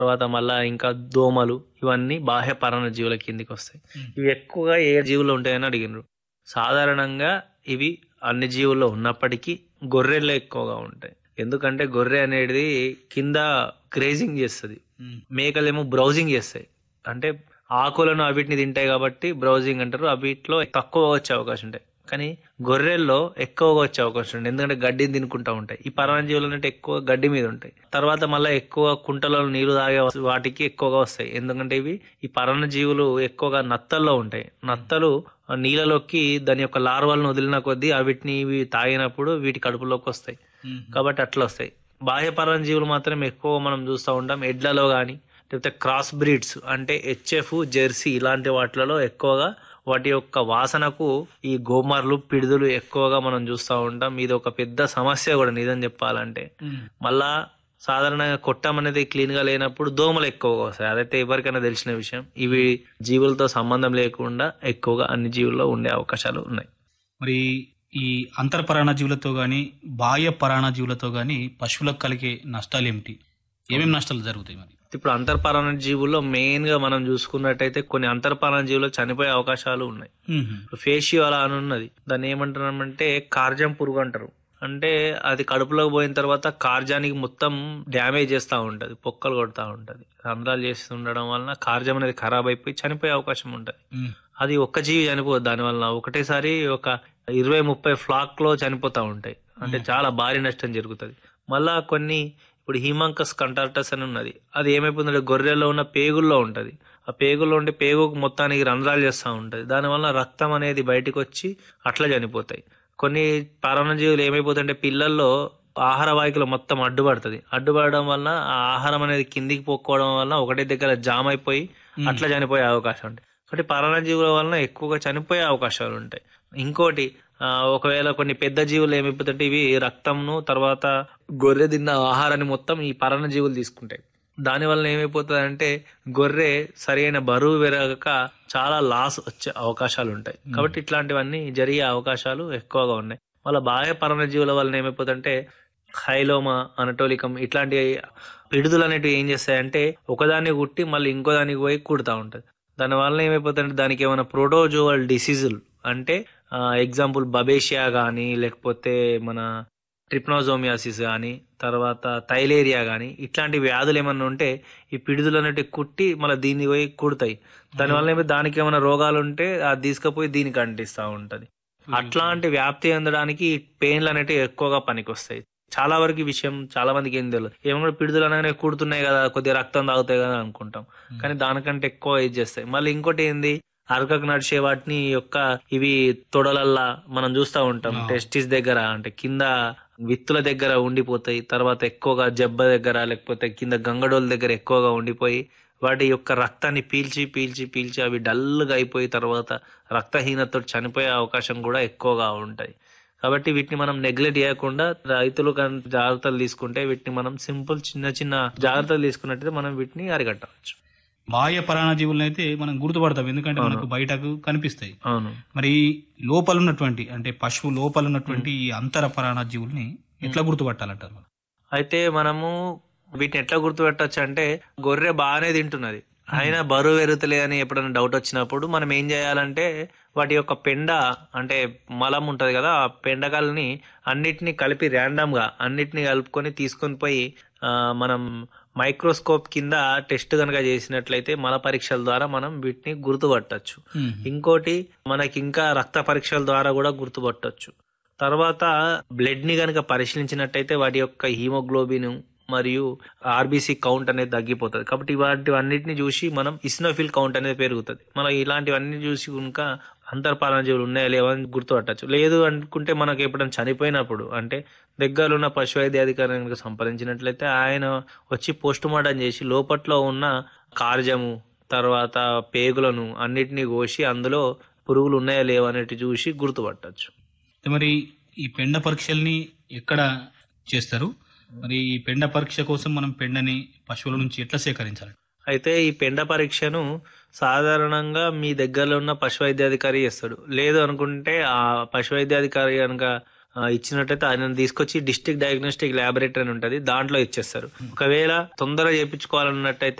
తర్వాత మళ్ళా ఇంకా దోమలు ఇవన్నీ బాహ్య పరాణ జీవుల కిందికి వస్తాయి ఇవి ఎక్కువగా ఏ జీవులు ఉంటాయని అడిగినారు సాధారణంగా ఇవి అన్ని జీవుల్లో ఉన్నప్పటికీ గొర్రెల్లో ఎక్కువగా ఉంటాయి ఎందుకంటే గొర్రె అనేది కింద గ్రేజింగ్ చేస్తుంది మేకలేమో బ్రౌజింగ్ చేస్తాయి అంటే ఆకులను అవిటిని తింటాయి కాబట్టి బ్రౌజింగ్ అంటారు అవిట్లో తక్కువ వచ్చే అవకాశం ఉంటాయి కానీ గొర్రెల్లో ఎక్కువగా వచ్చే అవకాశం ఉంటుంది ఎందుకంటే గడ్డిని తినుకుంటా ఉంటాయి ఈ పరాణజీవులు అంటే ఎక్కువ గడ్డి మీద ఉంటాయి తర్వాత మళ్ళీ ఎక్కువ కుంటలలో నీళ్లు తాగే వాటికి ఎక్కువగా వస్తాయి ఎందుకంటే ఇవి ఈ పరాణజీవులు ఎక్కువగా నత్తల్లో ఉంటాయి నత్తలు నీళ్ళలోకి దాని యొక్క లార్వాలను వదిలిన కొద్దీ అవిటిని ఇవి తాగినప్పుడు వీటి కడుపులోకి వస్తాయి కాబట్టి అట్లా వస్తాయి బాహ్య పరాణజీవులు మాత్రం ఎక్కువ మనం చూస్తూ ఉంటాం ఎడ్లలో కానీ లేకపోతే క్రాస్ బ్రీడ్స్ అంటే హెచ్ఎఫ్ జెర్సీ ఇలాంటి వాటిలలో ఎక్కువగా వాటి యొక్క వాసనకు ఈ గోమార్లు పిడుదులు ఎక్కువగా మనం చూస్తూ ఉంటాం ఇది ఒక పెద్ద సమస్య కూడా నిజం చెప్పాలంటే మళ్ళా సాధారణంగా కొట్టం అనేది క్లీన్ గా లేనప్పుడు దోమలు ఎక్కువగా వస్తాయి అదైతే ఎవరికైనా తెలిసిన విషయం ఇవి జీవులతో సంబంధం లేకుండా ఎక్కువగా అన్ని జీవుల్లో ఉండే అవకాశాలు ఉన్నాయి మరి ఈ అంతర్ పరాణజీవులతో గాని బాహ్య పరాణజీవులతో గాని పశువులకు కలిగే నష్టాలు ఏమిటి ఏమేమి నష్టాలు జరుగుతాయి మరి ఇప్పుడు అంతర్పరాణ జీవుల్లో మెయిన్ గా మనం చూసుకున్నట్టయితే కొన్ని అంతర్పరాణ జీవులు చనిపోయే అవకాశాలు ఉన్నాయి ఫేషియో అలా అని ఉన్నది దాన్ని ఏమంటారంటే కార్జం పురుగు అంటారు అంటే అది కడుపులోకి పోయిన తర్వాత కార్జానికి మొత్తం డ్యామేజ్ చేస్తూ ఉంటది పొక్కలు కొడతా ఉంటది రంధ్రాలు చేస్తూ ఉండడం వలన కార్జం అనేది ఖరాబ్ అయిపోయి చనిపోయే అవకాశం ఉంటది అది ఒక్క జీవి చనిపోదు దాని వలన ఒకటేసారి ఒక ఇరవై ముప్పై ఫ్లాక్ లో చనిపోతా ఉంటాయి అంటే చాలా భారీ నష్టం జరుగుతుంది మళ్ళా కొన్ని ఇప్పుడు హిమాంకస్ కంటార్టస్ అని ఉన్నది అది ఏమైపోతుందంటే గొర్రెల్లో ఉన్న పేగుల్లో ఉంటది ఆ పేగుల్లో ఉంటే పేగుకు మొత్తానికి రంధ్రాలు చేస్తూ ఉంటది దానివల్ల రక్తం అనేది బయటకు వచ్చి అట్లా చనిపోతాయి కొన్ని పరాణజీవులు ఏమైపోతుంటే పిల్లల్లో ఆహార వాహికలు మొత్తం అడ్డుపడుతుంది అడ్డుపడడం వల్ల ఆ ఆహారం అనేది కిందికి పోక్కోవడం వల్ల ఒకటే దగ్గర జామ్ అయిపోయి అట్లా చనిపోయే అవకాశం ఉంటుంది కాబట్టి పరాణజీవుల వలన ఎక్కువగా చనిపోయే అవకాశాలు ఉంటాయి ఇంకోటి ఆ, ఒకవేళ కొన్ని పెద్ద జీవులు ఏమైపోతుంటే ఇవి రక్తంను తర్వాత గొర్రె తిన్న ఆహారాన్ని మొత్తం ఈ పరాణ జీవులు తీసుకుంటాయి దాని వలన ఏమైపోతుంది అంటే గొర్రె సరైన బరువు పెరగక చాలా లాస్ వచ్చే అవకాశాలు ఉంటాయి కాబట్టి ఇట్లాంటివన్నీ జరిగే అవకాశాలు ఎక్కువగా ఉన్నాయి వాళ్ళ బాహ్య పరాణ జీవుల వలన ఏమైపోతుందంటే హైలోమా అనటోలికం ఇట్లాంటి పిడుదలు అనేటివి ఏం చేస్తాయంటే ఒకదాన్ని కుట్టి మళ్ళీ ఇంకో దానికి పోయి కుడతా ఉంటది దాని వల్ల ఏమైపోతుందంటే దానికి ఏమైనా ప్రోటోజోవల్ డిసీజులు అంటే ఎగ్జాంపుల్ బబేషియా కానీ లేకపోతే మన ట్రిప్నోజోమియాసిస్ కానీ తర్వాత థైలేరియా కానీ ఇట్లాంటి వ్యాధులు ఏమన్నా ఉంటే ఈ పిడుదలు అనేటివి కుట్టి మళ్ళీ దీన్ని పోయి కుడతాయి దానివల్ల ఏమో దానికి ఏమైనా రోగాలు ఉంటే అది తీసుకుపోయి దీనికి అంటిస్తూ ఉంటది అట్లాంటి వ్యాప్తి చెందడానికి పెయిన్లు అనేటివి ఎక్కువగా పనికొస్తాయి చాలా వరకు ఈ విషయం చాలా మందికి ఏం తెలియదు ఏమన్నా పిడుదలు అనగానే కుడుతున్నాయి కదా కొద్దిగా రక్తం తాగుతాయి కదా అనుకుంటాం కానీ దానికంటే ఎక్కువ ఇది చేస్తాయి మళ్ళీ ఇంకోటి ఏంది అరకకు నడిచే వాటిని యొక్క ఇవి తొడలల్లా మనం చూస్తూ ఉంటాం టెస్టిస్ దగ్గర అంటే కింద విత్తుల దగ్గర ఉండిపోతాయి తర్వాత ఎక్కువగా జబ్బ దగ్గర లేకపోతే కింద గంగడోల దగ్గర ఎక్కువగా ఉండిపోయి వాటి యొక్క రక్తాన్ని పీల్చి పీల్చి పీల్చి అవి డల్గా అయిపోయి తర్వాత రక్తహీనతతో చనిపోయే అవకాశం కూడా ఎక్కువగా ఉంటాయి కాబట్టి వీటిని మనం నెగ్లెక్ట్ చేయకుండా రైతులు కనుక జాగ్రత్తలు తీసుకుంటే వీటిని మనం సింపుల్ చిన్న చిన్న జాగ్రత్తలు తీసుకున్నట్టయితే మనం వీటిని అరికట్టవచ్చు బాహ్య పరాణజీవులను అయితే మనం గుర్తుపడతాం ఎందుకంటే మనకు బయటకు కనిపిస్తాయి అవును మరి లోపల ఉన్నటువంటి అంటే పశువు లోపల ఉన్నటువంటి ఈ అంతర పరాణజీవుల్ని ఎట్లా గుర్తుపట్టాలంటారు మనం? అయితే మనము వీటిని ఎట్లా గుర్తుపెట్టచ్చు అంటే గొర్రె బాగానే తింటున్నది అయినా బరువు పెరుగుతలే అని ఎప్పుడైనా డౌట్ వచ్చినప్పుడు మనం ఏం చేయాలంటే వాటి యొక్క పెండ అంటే మలం ఉంటది కదా ఆ పెండకాలని అన్నిటిని కలిపి ర్యాండమ్ గా అన్నిటిని కలుపుకొని తీసుకొని పోయి ఆ, మనం మైక్రోస్కోప్ కింద టెస్ట్ కనుక చేసినట్లయితే మల పరీక్షల ద్వారా మనం వీటిని గుర్తుపట్టచ్చు ఇంకోటి మనకి ఇంకా రక్త పరీక్షల ద్వారా కూడా గుర్తుపట్టొచ్చు తర్వాత బ్లడ్ ని కనుక పరిశీలించినట్టయితే వాటి యొక్క హీమోగ్లోబిన్ మరియు ఆర్బీసీ కౌంట్ అనేది తగ్గిపోతుంది కాబట్టి ఇలాంటివన్నిటిని చూసి మనం ఇస్నోఫిల్ కౌంట్ అనేది పెరుగుతుంది మనం ఇలాంటివన్నీ చూసి కనుక అంతర్పాలనజీవులు ఉన్నాయా లేవా అని గుర్తుపట్టచ్చు లేదు అనుకుంటే మనకు ఎప్పుడైనా చనిపోయినప్పుడు అంటే దగ్గరలో ఉన్న పశు వైద్యాధికారిని కనుక సంప్రదించినట్లయితే ఆయన వచ్చి పోస్ట్ మార్టం చేసి లోపట్లో ఉన్న కార్జము తర్వాత పేగులను అన్నిటినీ కోసి అందులో పురుగులు ఉన్నాయా లేవా అనేటి చూసి గుర్తుపట్టచ్చు అయితే మరి ఈ పెండ పరీక్షల్ని ఎక్కడ చేస్తారు మరి ఈ పెండ పరీక్ష కోసం మనం పెండని పశువుల నుంచి ఎట్లా సేకరించాలి అయితే ఈ పెండ పరీక్షను సాధారణంగా మీ దగ్గరలో ఉన్న పశు వైద్యాధికారి చేస్తాడు లేదు అనుకుంటే ఆ పశు వైద్యాధికారి కనుక ఆ, ఇచ్చినట్టయితే ఆయన తీసుకొచ్చి డిస్ట్రిక్ట్ డయాగ్నోస్టిక్ ల్యాబొరేటరీ అని ఉంటుంది దాంట్లో ఇచ్చేస్తారు ఒకవేళ తొందరగా చేయించుకోవాలన్నట్టయితే